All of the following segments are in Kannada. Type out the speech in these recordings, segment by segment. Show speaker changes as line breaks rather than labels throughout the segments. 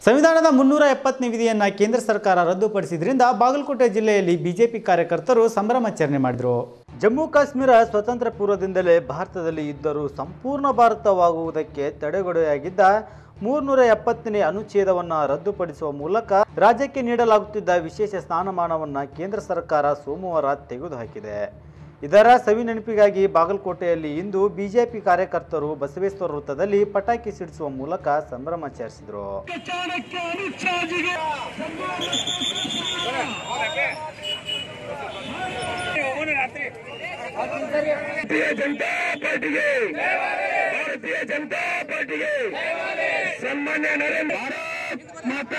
ಸಂವಿಧಾನದ ಮುನ್ನೂರ ಎಪ್ಪತ್ತನೇ ವಿಧಿಯನ್ನು ಕೇಂದ್ರ ಸರ್ಕಾರ ರದ್ದುಪಡಿಸಿದ್ರಿಂದ ಬಾಗಲಕೋಟೆ ಜಿಲ್ಲೆಯಲ್ಲಿ ಬಿಜೆಪಿ ಕಾರ್ಯಕರ್ತರು ಸಂಭ್ರಮಾಚರಣೆ ಮಾಡಿದರು ಜಮ್ಮು ಕಾಶ್ಮೀರ ಸ್ವತಂತ್ರ ಪೂರ್ವದಿಂದಲೇ ಭಾರತದಲ್ಲಿ ಇದ್ದರೂ ಸಂಪೂರ್ಣ ಭಾರತವಾಗುವುದಕ್ಕೆ ತಡೆಗೋಡೆಯಾಗಿದ್ದ ಮೂರ್ನೂರ ಎಪ್ಪತ್ತನೇ ಅನುಚ್ಛೇದವನ್ನು ರದ್ದುಪಡಿಸುವ ಮೂಲಕ ರಾಜ್ಯಕ್ಕೆ ನೀಡಲಾಗುತ್ತಿದ್ದ ವಿಶೇಷ ಸ್ಥಾನಮಾನವನ್ನು ಕೇಂದ್ರ ಸರ್ಕಾರ ಸೋಮವಾರ ತೆಗೆದುಹಾಕಿದೆ ಇದರ ಸವಿ ನೆನಪಿಗಾಗಿ ಬಾಗಲಕೋಟೆಯಲ್ಲಿ ಇಂದು ಬಿಜೆಪಿ ಕಾರ್ಯಕರ್ತರು ಬಸವೇಶ್ವರ ವೃತ್ತದಲ್ಲಿ ಪಟಾಕಿ ಸಿಡಿಸುವ ಮೂಲಕ ಸಂಭ್ರಮಾಚರಿಸಿದರು
ಚಾಣಕ್ಯ ಅನುಚ್ಛಾಜಿಗೆ ಭಾರತೀಯ ಜನತಾ ಪಾರ್ಟಿಗೆ ಭಾರತೀಯ ಜನತಾ ಪಾರ್ಟಿಗೆ ಸನ್ಮಾನ್ಯ ನರೇಂದ್ರ ಭಾರತ್ ಮಾತಾ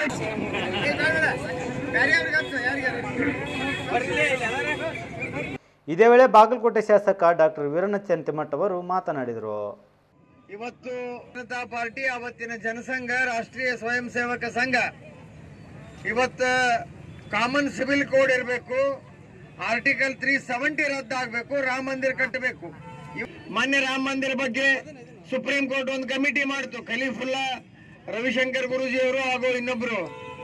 ಇದೇ ವೇಳೆ ಬಾಗಲಕೋಟೆ ಶಾಸಕ ಡಾಕ್ಟರ್ ವೀರಣ್ಣಚಂದ್ ತಿಮ್ಮಟ್ ಅವರು ಮಾತನಾಡಿದರು
ಇವತ್ತು ಜನತಾ ಪಾರ್ಟಿ ಅವತ್ತಿನ ಜನಸಂಘ ರಾಷ್ಟ್ರೀಯ ಸ್ವಯಂ ಸೇವಕ ಸಂಘ ಇವತ್ತ ಕಾಮನ್ ಸಿವಿಲ್ ಕೋಡ್ ಇರಬೇಕು ಆರ್ಟಿಕಲ್ ತ್ರೀ ಸೆವೆಂಟಿ ರದ್ದಾಗಬೇಕು ರಾಮ ಮಂದಿರ ಕಟ್ಟಬೇಕು ಇವ್- ಮೊನ್ನೆ ರಾಮ ಮಂದಿರ ಬಗ್ಗೆ ಸುಪ್ರೀಂ ಕೋರ್ಟ್ ಒಂದು ಕಮಿಟಿ ಮಾಡಿತು ಖಲೀಫುಲ್ಲಾ ರವಿಶಂಕರ್ ಗುರೂಜಿ ಅವರು ಹಾಗೂ ಇನ್ನೊಬ್ರು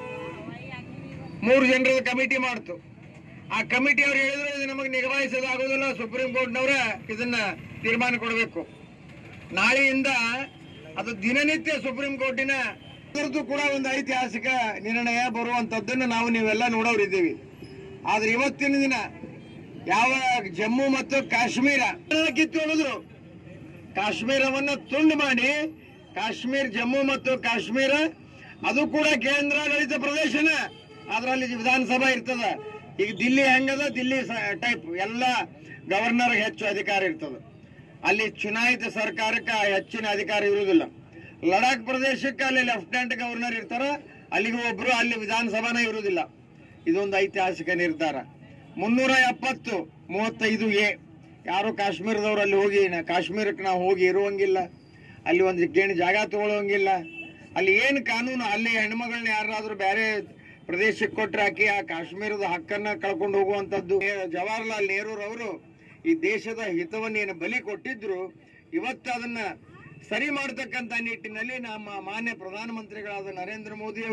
ಮೂರು ಜನರ ಕಮಿಟಿ ಮಾಡ್ತು ಆ ಕಮಿಟಿ ಅವ್ರು ಹೇಳಿದ್ರು ಇದು ನಮಗೆ ನಿಗವಾಯಿಸೋದು ಆಗೋದಿಲ್ಲ ಸುಪ್ರೀಂ ಕೋರ್ಟ್ನವರ ಇದನ್ನ ತೀರ್ಮಾನ ಕೊಡಬೇಕು ನಾಳೆಯಿಂದ ಅದು ದಿನನಿತ್ಯ ಸುಪ್ರೀಂ ಕೋರ್ಟಿನ ಇದರದ್ದು ಕೂಡ ಒಂದು ಐತಿಹಾಸಿಕ ನಿರ್ಣಯ ಬರುವಂತದ್ದನ್ನು ನಾವು ನೀವೆಲ್ಲ ನೋಡೋರಿದ್ದೀವಿ ಆದ್ರೆ ಇವತ್ತಿನ ದಿನ ಯಾವ ಜಮ್ಮು ಮತ್ತು ಕಾಶ್ಮೀರ ಕಿತ್ತು ಹೇಳಿದ್ರು ಕಾಶ್ಮೀರವನ್ನ ತುಂಡು ಮಾಡಿ ಕಾಶ್ಮೀರ್ ಜಮ್ಮು ಮತ್ತು ಕಾಶ್ಮೀರ ಅದು ಕೂಡ ಕೇಂದ್ರಾಡಳಿತ ಪ್ರದೇಶನ ಅದರಲ್ಲಿ ವಿಧಾನಸಭಾ ಇರ್ತದ ಈಗ ದಿಲ್ಲಿ ಹೆಂಗದ ದಿಲ್ಲಿ ಟೈಪ್ ಎಲ್ಲ ಗವರ್ನರ್ ಹೆಚ್ಚು ಅಧಿಕಾರ ಇರ್ತದ ಅಲ್ಲಿ ಚುನಾಯಿತ ಸರ್ಕಾರಕ್ಕೆ ಹೆಚ್ಚಿನ ಅಧಿಕಾರ ಇರುವುದಿಲ್ಲ ಲಡಾಖ್ ಪ್ರದೇಶಕ್ಕೆ ಅಲ್ಲಿ ಲೆಫ್ಟಿನೆಂಟ್ ಗವರ್ನರ್ ಇರ್ತಾರ ಅಲ್ಲಿಗೆ ಒಬ್ರು ಅಲ್ಲಿ ವಿಧಾನಸಭಾನೇ ಇರುವುದಿಲ್ಲ ಇದೊಂದು ಐತಿಹಾಸಿಕ ನಿರ್ಧಾರ ಮುನ್ನೂರ ಎಪ್ಪತ್ತು ಮೂವತ್ತೈದು ಎ ಯಾರು ಕಾಶ್ಮೀರದವ್ರು ಅಲ್ಲಿ ಹೋಗಿ ನ- ಕಾಶ್ಮೀರಕ್ಕೆ ನಾವು ಹೋಗಿ ಇರುವಂಗಿಲ್ಲ ಅಲ್ಲಿ ಒಂದು ಗೇಣಿ ಜಾಗ ತಗೊಳ್ಳೋಂಗಿಲ್ಲ ಅಲ್ಲಿ ಏನು ಕಾನೂನು ಅಲ್ಲಿ ಹೆಣ್ಮಗಳನ್ನ ಯಾರಾದ್ರೂ ಬೇರೆ ಪ್ರದೇಶಕ್ಕೆ ಕೊಟ್ರೆ ಆಕಿ ಆ ಕಾಶ್ಮೀರದ ಹಕ್ಕನ್ನ ಕಳ್ಕೊಂಡು ಹೋಗುವಂತದ್ದು ಜವಾಹರ್ಲಾಲ್ ನೆಹರೂರವರು ಈ ದೇಶದ ಹಿತವನ್ನು ಏನು ಬಲಿ ಕೊಟ್ಟಿದ್ರು ಇವತ್ತು ಅದನ್ನ ಸರಿ ಮಾಡತಕ್ಕಂತ ನಿಟ್ಟಿನಲ್ಲಿ ನಮ್ಮ ಮಾನ್ಯ ಪ್ರಧಾನಮಂತ್ರಿಗಳಾದ ನರೇಂದ್ರ ಮೋದಿ